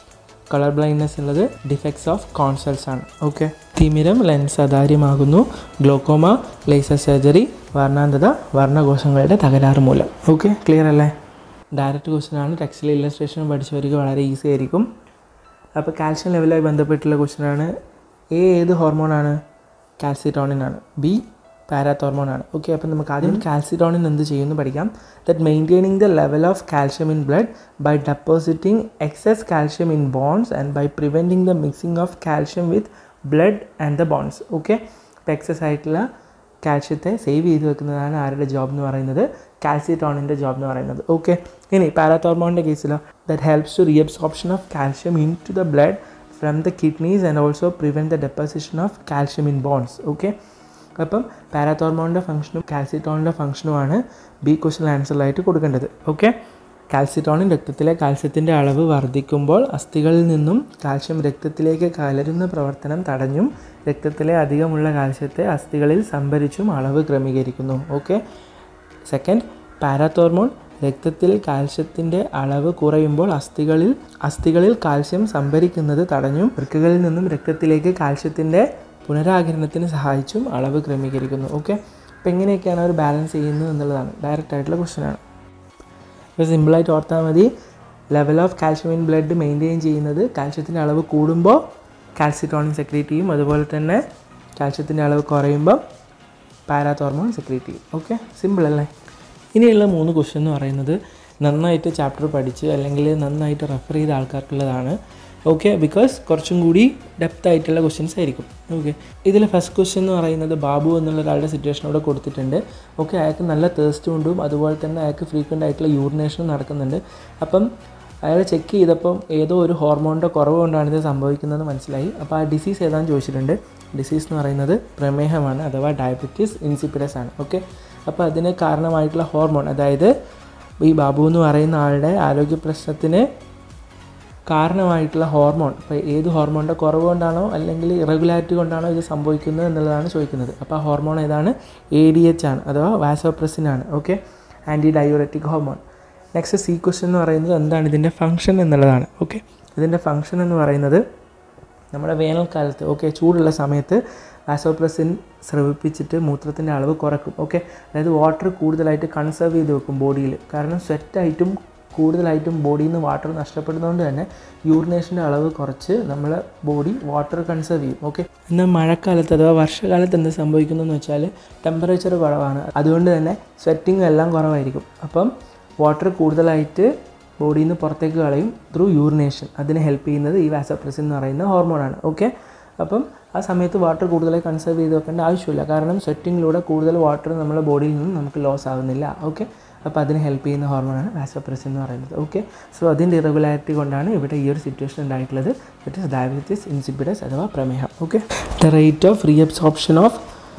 കളർ ബ്ലൈൻഡ്നെസ് ഉള്ളത് ഡിഫക്ട്സ് ഓഫ് കോൺസൾസ് ആണ് ഓക്കെ തിമിരം ലെൻസ് അതാര്യമാകുന്നു ഗ്ലോക്കോമ ലേസർ സർജറി വർണ്ണാന്തത വർണ്ണകോശങ്ങളുടെ തകരാറ് മൂലം ഓക്കെ ക്ലിയർ അല്ലേ ഡയറക്റ്റ് ക്വസ്റ്റ്യൻ ആണ് ടെക്സ്റ്റിൽ ഇല്ലസ്ട്രേഷൻ പഠിച്ചവർക്ക് വളരെ ഈസി ആയിരിക്കും അപ്പോൾ കാൽഷ്യം ലെവലുമായി ബന്ധപ്പെട്ടുള്ള ക്വസ്റ്റ്യൻ ആണ് എ ഏത് ഹോർമോണാണ് കാൽസിറ്റോണിൻ ആണ് ബി പാരാത്തോർമോൺ ആണ് ഓക്കെ അപ്പോൾ നമുക്ക് ആദ്യം കാൽസിറ്റോണിൻ എന്ത് ചെയ്യുമെന്ന് പഠിക്കാം that maintaining the level of calcium in blood by depositing excess calcium in bones and by preventing the mixing of calcium with blood and the bones okay അപ്പോൾ excess ആയിട്ടുള്ള കാൽഷ്യത്തെ സേവ് ചെയ്ത് വെക്കുന്നതാണ് ആരുടെ ജോബ് എന്ന് പറയുന്നത് കാൽസിറ്റോണിൻ്റെ ജോബ് എന്ന് പറയുന്നത് ഓക്കെ ഇനി പാരാത്തോർമോണിൻ്റെ കേസിലോ that helps to reabsorption of calcium into the blood from the kidneys and also prevent the deposition of calcium in bones okay അപ്പം പാരാത്തോർമോണിൻ്റെ ഫംഗ്ഷനും കാൽസിറ്റോണിൻ്റെ ഫംഗ്ഷനുമാണ് ബി ക്വസ്റ്റൻ ആൻസറിലായിട്ട് കൊടുക്കേണ്ടത് ഓക്കെ കാൽസിറ്റോണിൻ രക്തത്തിലെ കാൽസ്യത്തിൻ്റെ അളവ് വർദ്ധിക്കുമ്പോൾ അസ്ഥികളിൽ നിന്നും കാൽഷ്യം രക്തത്തിലേക്ക് കലരുന്ന പ്രവർത്തനം തടഞ്ഞും രക്തത്തിലെ അധികമുള്ള കാൽസ്യത്തെ അസ്ഥികളിൽ സംഭരിച്ചും അളവ് ക്രമീകരിക്കുന്നു ഓക്കെ സെക്കൻഡ് പാരാത്തോർമോൺ രക്തത്തിൽ കാൽസ്യത്തിൻ്റെ അളവ് കുറയുമ്പോൾ അസ്ഥികളിൽ അസ്ഥികളിൽ കാൽസ്യം സംഭരിക്കുന്നത് തടഞ്ഞും വൃക്കകളിൽ നിന്നും രക്തത്തിലേക്ക് കാൽസ്യത്തിൻ്റെ പുനരാകിരണത്തിന് സഹായിച്ചും അളവ് ക്രമീകരിക്കുന്നു ഓക്കെ അപ്പോൾ എങ്ങനെയൊക്കെയാണ് അവർ ബാലൻസ് ചെയ്യുന്നത് എന്നുള്ളതാണ് ഡയറക്റ്റ് ആയിട്ടുള്ള ക്വസ്റ്റ്യൻ ആണ് ഇപ്പോൾ സിമ്പിളായിട്ട് ഓർത്താൽ മതി level of calcium in blood maintain ചെയ്യുന്നത് കാൽഷ്യത്തിൻ്റെ അളവ് കൂടുമ്പോൾ കാൽസിറ്റോണിൻ സെക്രീറ്റ് ചെയ്യും അതുപോലെ തന്നെ കാൽഷ്യത്തിൻ്റെ അളവ് കുറയുമ്പോൾ പാരാത്തോർമോൺ സെക്രീറ്റ് ചെയ്യും ഓക്കെ സിമ്പിൾ അല്ലേ ഇനിയുള്ള മൂന്ന് ക്വസ്റ്റ്യൻ എന്ന് പറയുന്നത് നന്നായിട്ട് ചാപ്റ്റർ പഠിച്ച് അല്ലെങ്കിൽ നന്നായിട്ട് റെഫർ ചെയ്ത ആൾക്കാർക്കുള്ളതാണ് ഓക്കെ ബിക്കോസ് കുറച്ചും കൂടി ഡെപ്ത് ആയിട്ടുള്ള ക്വസ്റ്റ്യൻസ് ആയിരിക്കും ഓക്കെ ഇതിൽ ഫസ്റ്റ് ക്വസ്റ്റ്യൻ എന്ന് പറയുന്നത് ബാബു എന്നുള്ള ഒരാളുടെ സിറ്റുവേഷൻ ഇവിടെ കൊടുത്തിട്ടുണ്ട് ഓക്കെ അയാൾക്ക് നല്ല തേസ്റ്റ് കൊണ്ടും അതുപോലെ തന്നെ അയാൾക്ക് ഫ്രീക്വൻ്റ് ആയിട്ടുള്ള യൂറിനേഷനും നടക്കുന്നുണ്ട് അപ്പം അയാൾ ചെക്ക് ചെയ്തപ്പം ഏതോ ഒരു ഹോർമോണിൻ്റെ കുറവ് കൊണ്ടാണ് ഇത് സംഭവിക്കുന്നതെന്ന് മനസ്സിലായി അപ്പോൾ ആ ഡിസീസ് ഏതാണെന്ന് ചോദിച്ചിട്ടുണ്ട് ഡിസീസ് എന്ന് പറയുന്നത് പ്രമേഹമാണ് അഥവാ ഡയബറ്റീസ് ഇൻസിപ്പിഡസ് ആണ് ഓക്കെ അപ്പോൾ അതിന് കാരണമായിട്ടുള്ള ഹോർമോൺ അതായത് ഈ ബാബു എന്ന് പറയുന്ന ആളുടെ ആരോഗ്യ പ്രശ്നത്തിന് കാരണമായിട്ടുള്ള ഹോർമോൺ ഇപ്പോൾ ഏത് ഹോർമോണിൻ്റെ കുറവ് കൊണ്ടാണോ അല്ലെങ്കിൽ ഇറഗുലാരിറ്റി കൊണ്ടാണോ ഇത് സംഭവിക്കുന്നത് എന്നുള്ളതാണ് ചോദിക്കുന്നത് അപ്പോൾ ആ ഹോർമോൺ ഏതാണ് എ ഡി എച്ച് ആണ് അഥവാ വാസോപ്രസിൻ ആണ് okay antidiuretic hormone next C question എന്ന് പറയുന്നത് എന്താണ് ഇതിൻ്റെ ഫംഗ്ഷൻ എന്നുള്ളതാണ് ഓക്കെ ഇതിൻ്റെ ഫംഗ്ഷൻ എന്ന് പറയുന്നത് നമ്മുടെ വേനൽക്കാലത്ത് ഓക്കെ ചൂടുള്ള സമയത്ത് വാസോപ്രസിൻ സ്രവിപ്പിച്ചിട്ട് മൂത്രത്തിൻ്റെ അളവ് കുറക്കും ഓക്കെ അതായത് വാട്ടർ കൂടുതലായിട്ട് കൺസേർവ് ചെയ്ത് വെക്കും ബോഡിയിൽ കാരണം സ്വെറ്റായിട്ടും കൂടുതലായിട്ടും ബോഡിയിൽ നിന്ന് വാട്ടർ നഷ്ടപ്പെടുന്നതുകൊണ്ട് തന്നെ യൂറിനേഷൻ്റെ അളവ് കുറച്ച് നമ്മളെ ബോഡി വാട്ടർ കൺസേർവ് ചെയ്യും ഓക്കെ എന്നാൽ മഴക്കാലത്ത് അഥവാ വർഷകാലത്ത് എന്ത് സംഭവിക്കുന്നതെന്ന് വെച്ചാൽ ടെമ്പറേച്ചർ കുറവാണ് അതുകൊണ്ട് തന്നെ സ്വെറ്റിംഗ് എല്ലാം കുറവായിരിക്കും അപ്പം വാട്ടർ കൂടുതലായിട്ട് ബോഡിയിൽ നിന്ന് പുറത്തേക്ക് കളയും ത്രൂ യൂറിനേഷൻ അതിന് ഹെൽപ്പ് ചെയ്യുന്നത് ഈ വാസപ്രസിൻ എന്ന് പറയുന്ന ഹോർമോണാണ് ഓക്കെ അപ്പം ആ സമയത്ത് വാട്ടർ കൂടുതലായി കൺസേർവ് ചെയ്ത് വെക്കേണ്ട ആവശ്യമില്ല കാരണം സ്വെറ്റിങ്ങിലൂടെ കൂടുതൽ വാട്ടർ നമ്മുടെ ബോഡിയിൽ നിന്ന് നമുക്ക് ലോസ് ആവുന്നില്ല ഓക്കെ അപ്പോൾ അതിന് ഹെൽപ്പ് ചെയ്യുന്ന ഹോർമോണാണ് വാസപ്രസിൻ എന്ന് പറയുന്നത് ഓക്കെ സോ അതിൻ്റെ ഇറഗുലാരിറ്റി കൊണ്ടാണ് ഇവിടെ ഈ ഒരു സിറ്റുവേഷൻ ഉണ്ടായിട്ടുള്ളത് ദറ്റ് ഇസ് ഡയബറ്റീസ് ഇൻസിപ്പിഡസ് അഥവാ പ്രമേഹം okay the rate of reabsorption of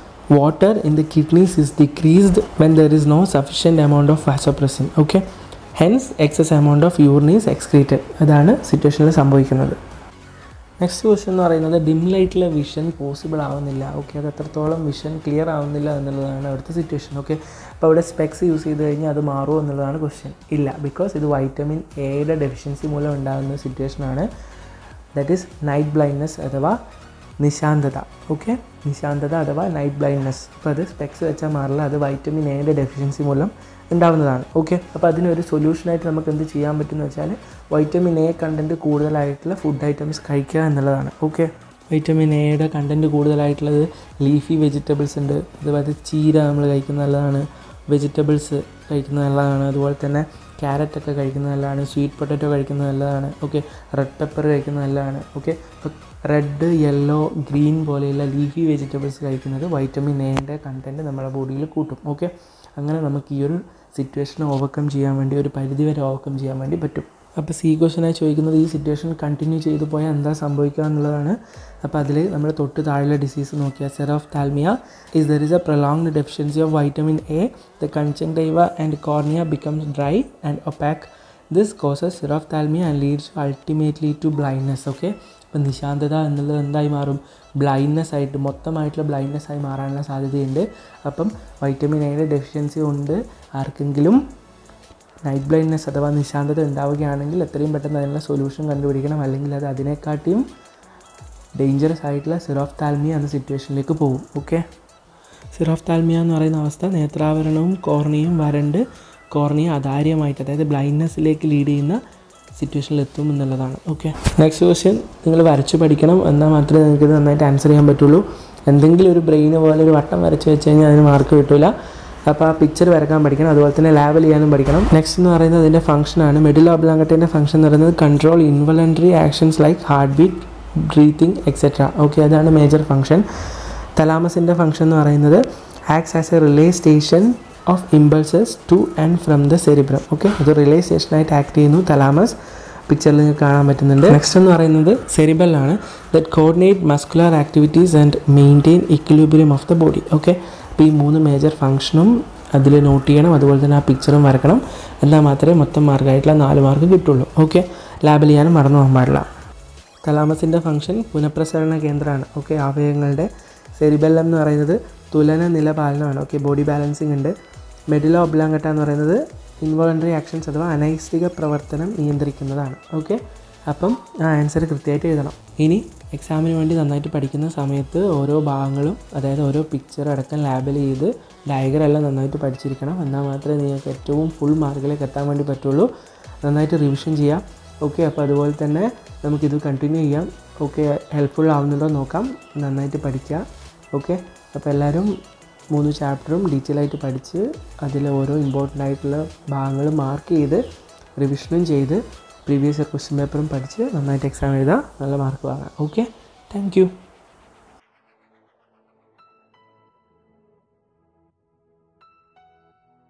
water in the kidneys is decreased when there is no sufficient amount of vasopressin okay hence excess amount of urine is excreted അതാണ് സിറ്റുവേഷനിൽ സംഭവിക്കുന്നത് next question എന്ന് പറയുന്നത് dim ലൈറ്റിലെ vision possible ആവുന്നില്ല okay അത് എത്രത്തോളം vision clear ആവുന്നില്ല എന്നുള്ളതാണ് അവിടുത്തെ സിറ്റുവേഷൻ ഓക്കെ അപ്പോൾ അവിടെ സ്പെക്സ് യൂസ് ചെയ്ത് കഴിഞ്ഞാൽ അത് മാറുമോ എന്നുള്ളതാണ് ക്വസ്റ്റ്യൻ ഇല്ല ബിക്കോസ് ഇത് വൈറ്റമിൻ എയുടെ ഡെഫിഷ്യൻസി മൂലം ഉണ്ടാകുന്ന സിറ്റുവേഷനാണ് ദറ്റ് ഈസ് നൈറ്റ് ബ്ലൈൻഡ്നെസ് അഥവാ നിശാന്തത ഓക്കെ നിശാന്തത അഥവാ നൈറ്റ് ബ്ലൈൻഡ്നെസ് അപ്പോൾ അത് സ്പെക്സ് വെച്ചാൽ മാറില്ല അത് വൈറ്റമിൻ എയുടെ ഡെഫിഷ്യൻസി മൂലം ഉണ്ടാവുന്നതാണ് ഓക്കെ അപ്പോൾ അതിനൊരു സൊല്യൂഷനായിട്ട് നമുക്ക് എന്ത് ചെയ്യാൻ പറ്റുമെന്ന് വെച്ചാൽ വൈറ്റമിൻ എ കണ്ടൻറ്റ് കൂടുതലായിട്ടുള്ള ഫുഡ് ഐറ്റംസ് കഴിക്കുക എന്നുള്ളതാണ് ഓക്കെ വൈറ്റമിൻ എയുടെ കണ്ടൻറ്റ് കൂടുതലായിട്ടുള്ളത് ലീഫി വെജിറ്റബിൾസ് ഉണ്ട് അതുപോലെ ചീര നമ്മൾ കഴിക്കുന്നത് നല്ലതാണ് വെജിറ്റബിൾസ് കഴിക്കുന്നത് നല്ലതാണ് അതുപോലെ തന്നെ ക്യാരറ്റ് ഒക്കെ കഴിക്കുന്നത് നല്ലതാണ് സ്വീറ്റ് പൊട്ടറ്റോ കഴിക്കുന്നത് നല്ലതാണ് ഓക്കെ റെഡ് പെപ്പർ കഴിക്കുന്നത് നല്ലതാണ് ഓക്കെ അപ്പോൾ റെഡ് യെല്ലോ ഗ്രീൻ പോലെയുള്ള ലീഫി വെജിറ്റബിൾസ് കഴിക്കുന്നത് വൈറ്റമിൻ എയുടെ കണ്ടൻറ്റ് നമ്മുടെ ബോഡിയിൽ കൂട്ടും ഓക്കെ അങ്ങനെ നമുക്ക് ഈ ഒരു സിറ്റുവേഷൻ ഓവർകം ചെയ്യാൻ വേണ്ടി ഒരു പരിധി വരെ ഓവർകം ചെയ്യാൻ വേണ്ടി പറ്റും അപ്പോൾ സി ക്വസ്റ്റനായി ചോദിക്കുന്നത് ഈ സിറ്റുവേഷൻ കണ്ടിന്യൂ ചെയ്തു പോയാൽ എന്താ സംഭവിക്കുക എന്നുള്ളതാണ് അപ്പോൾ അതിൽ നമ്മൾ തൊട്ട് താഴെയുള്ള ഡിസീസ് നോക്കിയാൽ xerophthalmia is there is a prolonged deficiency of vitamin A the conjunctiva and cornea becomes dry and opaque this causes xerophthalmia and leads ultimately to blindness okay അപ്പം നിശാന്തത എന്നുള്ളത് എന്തായി മാറും ബ്ലൈൻഡ്നെസ് ആയിട്ട് മൊത്തമായിട്ടുള്ള blindness ആയി മാറാനുള്ള സാധ്യതയുണ്ട് അപ്പം വൈറ്റമിൻ എയുടെ ഡെഫിഷ്യൻസി കൊണ്ട് ആർക്കെങ്കിലും നൈറ്റ് ബ്ലൈൻഡ്നെസ് അഥവാ നിശാന്തത ഉണ്ടാവുകയാണെങ്കിൽ എത്രയും പെട്ടെന്ന് അതിനുള്ള സൊല്യൂഷൻ കണ്ടുപിടിക്കണം അല്ലെങ്കിൽ അത് അതിനെക്കാട്ടിയും ഡേഞ്ചറസ് ആയിട്ടുള്ള സിറോഫ് താൽമിയ എന്ന സിറ്റുവേഷനിലേക്ക് പോകും ഓക്കെ സിറോഫ് താൽമിയ എന്ന് പറയുന്ന അവസ്ഥ നേത്രാവരണവും കോർണിയും വരണ്ട് കോർണിയ അധാര്യമായിട്ട് അതായത് ബ്ലൈൻഡ്നെസ്സിലേക്ക് ലീഡ് ചെയ്യുന്ന സിറ്റുവേഷനിൽ എത്തും എന്നുള്ളതാണ് ഓക്കെ നെക്സ്റ്റ് ക്വസ്റ്റ്യൻ നിങ്ങൾ വരച്ച് പഠിക്കണം എന്നാൽ മാത്രമേ നിങ്ങൾക്ക് ഇത് നന്നായിട്ട് ആൻസർ ചെയ്യാൻ പറ്റുള്ളൂ എന്തെങ്കിലും ഒരു ബ്രെയിന് പോലെ ഒരു വട്ടം വരച്ച് വെച്ച് കഴിഞ്ഞാൽ അതിന് മാർക്ക് കിട്ടില്ല അപ്പോൾ ആ പിക്ചർ വരക്കാൻ പഠിക്കണം അതുപോലെ തന്നെ ലാബൽ ചെയ്യാനും പഠിക്കണം നെക്സ്റ്റ് എന്ന് പറയുന്നത് അതിൻ്റെ ഫംഗ്ഷനാണ് മിഡിൽ ഓബ്ലാങ്കട്ടിൻ്റെ ഫംഗ്ഷൻ എന്ന് പറയുന്നത് control involuntary actions like heart beat breathing etcetera okay അതാണ് മേജർ ഫംഗ്ഷൻ തലാമസിൻ്റെ ഫംഗ്ഷൻ എന്ന് പറയുന്നത് acts as a relay station of impulses to and from the cerebrum okay അത് റിലേ സ്റ്റേഷനായിട്ട് ആക്ട് ചെയ്യുന്നു തലാമസ് പിക്ചറിൽ നിങ്ങൾക്ക് കാണാൻ പറ്റുന്നുണ്ട് നെക്സ്റ്റ് എന്ന് പറയുന്നത് സെറിബലാണ് that coordinate muscular activities and maintain equilibrium of the body okay അപ്പോൾ ഈ മൂന്ന് മേജർ ഫംഗ്ഷനും അതിൽ നോട്ട് ചെയ്യണം അതുപോലെ തന്നെ ആ പിക്ചറും വരക്കണം എന്നാൽ മാത്രമേ മൊത്തം മാർക്കായിട്ടുള്ള നാല് മാർക്ക് കിട്ടുള്ളൂ ഓക്കെ ലാബിൽ ചെയ്യാനും മറന്നു പോകാൻ പാടില്ല തലാമസിൻ്റെ ഫംഗ്ഷൻ പുനഃപ്രസരണ കേന്ദ്രമാണ് ഓക്കെ അവയവങ്ങളുടെ സെരിബെല്ലം എന്ന് പറയുന്നത് തുലന നിലപാലനമാണ് ഓക്കെ ബോഡി ബാലൻസിങ് ഉണ്ട് മെഡില ഒബ്ലാങ്കട്ട എന്ന് പറയുന്നത് ഇൻവോളണ്ടറി ആക്ഷൻസ് അഥവാ അനൈസ്തിക പ്രവർത്തനം നിയന്ത്രിക്കുന്നതാണ് ഓക്കെ അപ്പം ആ ആൻസർ കൃത്യമായിട്ട് എഴുതണം ഇനി എക്സാമിന് വേണ്ടി നന്നായിട്ട് പഠിക്കുന്ന സമയത്ത് ഓരോ ഭാഗങ്ങളും അതായത് ഓരോ പിക്ചർ അടക്കം ലാബിൽ ചെയ്ത് ഡയഗ്രം എല്ലാം നന്നായിട്ട് പഠിച്ചിരിക്കണം എന്നാൽ മാത്രമേ നിങ്ങൾക്ക് ഏറ്റവും ഫുൾ മാർക്കിലേക്ക് എത്താൻ വേണ്ടി പറ്റുള്ളൂ നന്നായിട്ട് റിവിഷൻ ചെയ്യാം ഓക്കെ അപ്പോൾ അതുപോലെ തന്നെ നമുക്കിത് കണ്ടിന്യൂ ചെയ്യാം ഓക്കെ ഹെൽപ്ഫുൾ ആവുന്നുണ്ടോ നോക്കാം നന്നായിട്ട് പഠിക്കുക ഓക്കെ അപ്പോൾ എല്ലാവരും മൂന്ന് ചാപ്റ്ററും ഡീറ്റെയിൽ ആയിട്ട് പഠിച്ച് അതിൽ ഓരോ ഇമ്പോർട്ടൻ്റ് ആയിട്ടുള്ള ഭാഗങ്ങൾ മാർക്ക് ചെയ്ത് റിവിഷനും ചെയ്ത് പ്രീവിയസ് ഇയർ ക്വസ്റ്റ്യൻ പേപ്പറും പഠിച്ച് നന്നായിട്ട് എക്സാം എഴുതുക നല്ല മാർക്ക് വാങ്ങാം ഓക്കെ താങ്ക് യു